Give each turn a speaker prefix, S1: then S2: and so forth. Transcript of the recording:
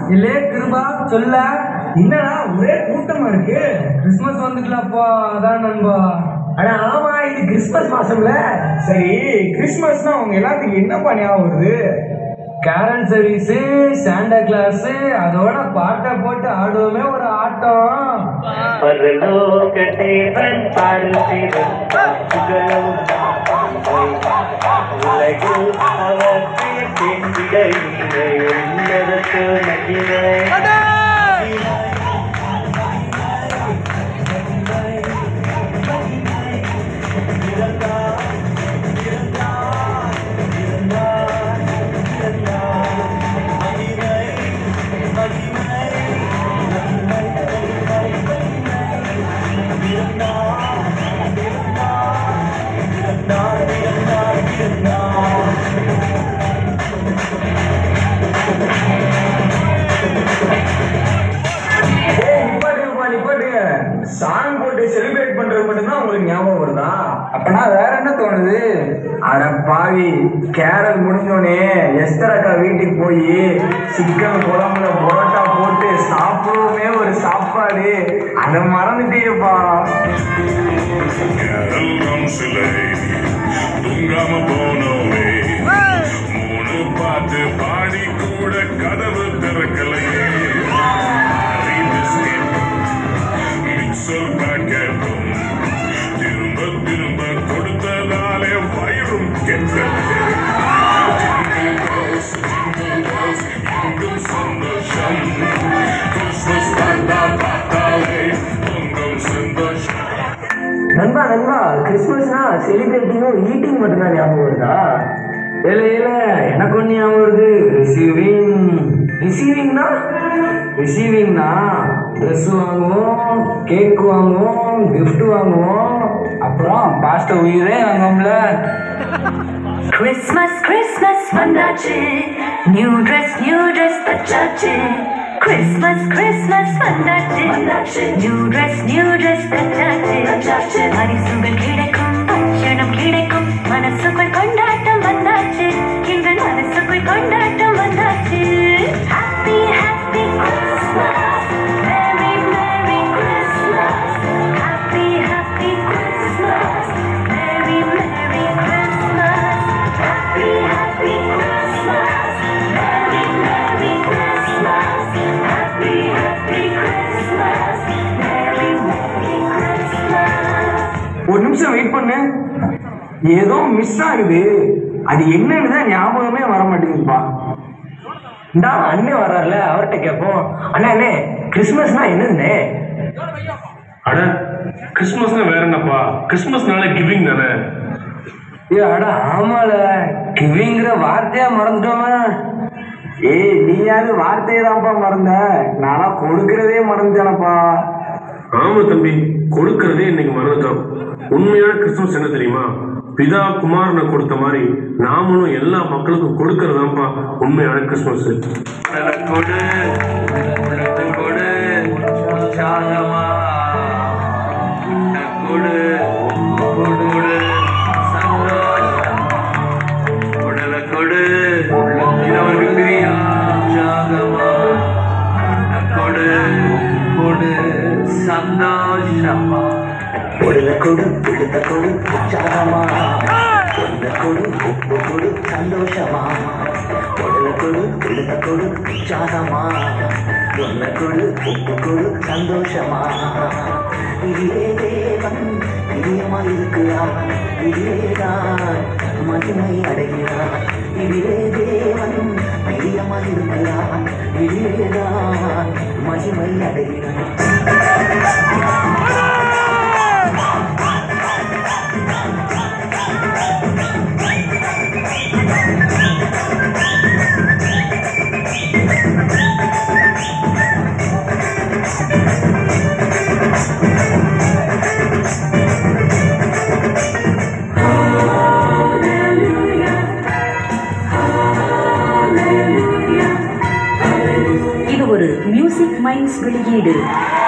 S1: இல்லே கிருபா சொல்ல என்னடா ஒரே கூட்டமா இருக்கு கிறிஸ்மஸ் வந்துக்கலப்பா அதான் நண்பா
S2: அட ஆமா இது கிறிஸ்மஸ் மாசம்ல
S1: சரி கிறிஸ்மஸ்னா அவங்க எல்லாத்துக்கும் என்னப்பா ஞாபகம் வருது கேரல் சர்வீஸ் சாண்டா கிளாஸ் அதோட பாட்டை போட்டு ஆடுவோமே ஒரு ஆட்டம்
S3: பரலோக தேவன் பார்த்திடும் காட்சிகளும் உலகில் அவர் பேசிட இல்லை உன்னதத்து மகிமை
S2: ஏய் நிப்பாட்டுங்கப்பா நிப்பாட்டுங்க சாங் போட்டு செலிப்ரேட் பண்றது மட்டும்தான் உங்களுக்கு ஞாபகம் வருதா
S1: அப்பனா வேற என்ன தோணுது
S2: அட பாவி கேரல் முடிஞ்சோடனே எஸ்தர் அக்கா வீட்டுக்கு போய் சிக்கன் குழம்புல பரோட்டா போட்டு சாப்பிடுவோமே ஒரு சாப்பாடு அதை மறந்துட்டீங்கப்பா
S4: கேரளம் சிலை தூங்காம போனோமே மூணு பாட்டு பாடி கூட கதவு திறக்கலையே அரை பிஸ்கெட், மிக்சர் பாக்கெட்டும் திரும்ப திரும்ப கொடுத்ததாலே வயிறும் கெட்டது Jingle bells, jingle bells, எங்கும் சந்தோஷம் கிறிஸ்மஸ் தாத்தா பார்த்தாலே பொங்கும் சந்தோஷம்
S2: நண்பா நண்பா கிறிஸ்மஸ்னா செலிப்ரேட்டிங்கும் ஈட்டிங் மட்டும்தான் ஞாபகம் வருதா
S1: இல்ல இல்ல எனக்கு ஒண்ணு ஞாபகம் வருது ரிசீவிங்
S2: ரிசீவிங்னா
S1: ரிசீவிங்னா ட்ரெஸ் வாங்குவோம் கேக் வாங்குவோம் gift வாங்குவோம் அப்புறம் பாஸ்டர் உயிரே வாங்குவோம்ல
S5: கிறிஸ்மஸ் கிறிஸ்மஸ் வந்தாச்சு நியூ ட்ரெஸ் நியூ ட்ரெஸ் தச்சாச்சு கிறிஸ்மஸ் கிறிஸ்மஸ் வந்தாச்சு வந்தாச்சு நியூ ட்ரெஸ் நியூ ட்ரெஸ் தச்சாச்சு தச்சாச்சு பரிசுகள் கிடைக்கும் பட்சணம் கிடைக்கும் மனசுக்குள் கொண்டாட்டம் வந்தாச்சு எங்கள் மனசுக்குள் கொண்டாட்டம் வந்தாச்சு happy happy Christmas merry merry Christmas happy happy Christmas merry merry Christmas happy happy Christmas merry merry Christmas happy happy Christmas merry merry Christmas
S2: ஒரு நிமிஷம் வெயிட் பண்ணு ஏதோ மிஸ் ஆகுது அது என்னன்னு தான் ஞாபகமே வர மாட்டேங்குதுப்பா இந்தா அண்ணன் வர்றாருல அவர்கிட்ட கேட்போம் அண்ணா அண்ணே கிறிஸ்மஸ்னா என்னதுண்ணே
S4: அட கிறிஸ்மஸ்னா வேற என்னப்பா கிறிஸ்மஸ்னால கிவிங் தானே
S1: ஏ அட ஆமால கிவிங்கிற வார்த்தையா மறந்துட்டோமா
S2: ஏய் நீயாவது வார்த்தையை தான்ப்பா மறந்த நானா கொடுக்கறதே மறந்துட்டேனப்பா
S4: ஆமா தம்பி கொடுக்கறதே இன்னைக்கு மறந்துட்டோம் உண்மையான கிறிஸ்துமஸ் என்ன தெரியுமா பிதா குமாரனை கொடுத்த மாதிரி நாமளும் எல்லா மக்களுக்கும் கொடுக்கறதாப்பா உண்மையான கிறிஸ்துமஸ்
S1: கொடு உள்ளத்தை கொடு உற்சாகமா உன்னை கொடு கொடு சந்தோஷம் உடலை கொடு உள்ளத்தில் ஒரு பிரியா உற்சாகமா உன்னை கொடு கொடு சந்தோஷமா
S3: உடல கொடு உடுத்த கொடு உற்சாகமா ஒன்ன கொடு உப்பு கொடு சந்தோஷமா உடல கொடு உடுத்த கொடு உற்சாகமா ஒன்ன கொடு உப்பு கொடு சந்தோஷமா இதே தேவன் இதயமா இருக்கிறார் இதேதான் மகிமை அடைகிறார் இதே தேவன் இதயமா இருக்கிறார் இதேதான் மகிமை அடைகிறார்
S5: இது ஒரு மியூசிக் மைண்ட்ஸ் வெளியீடு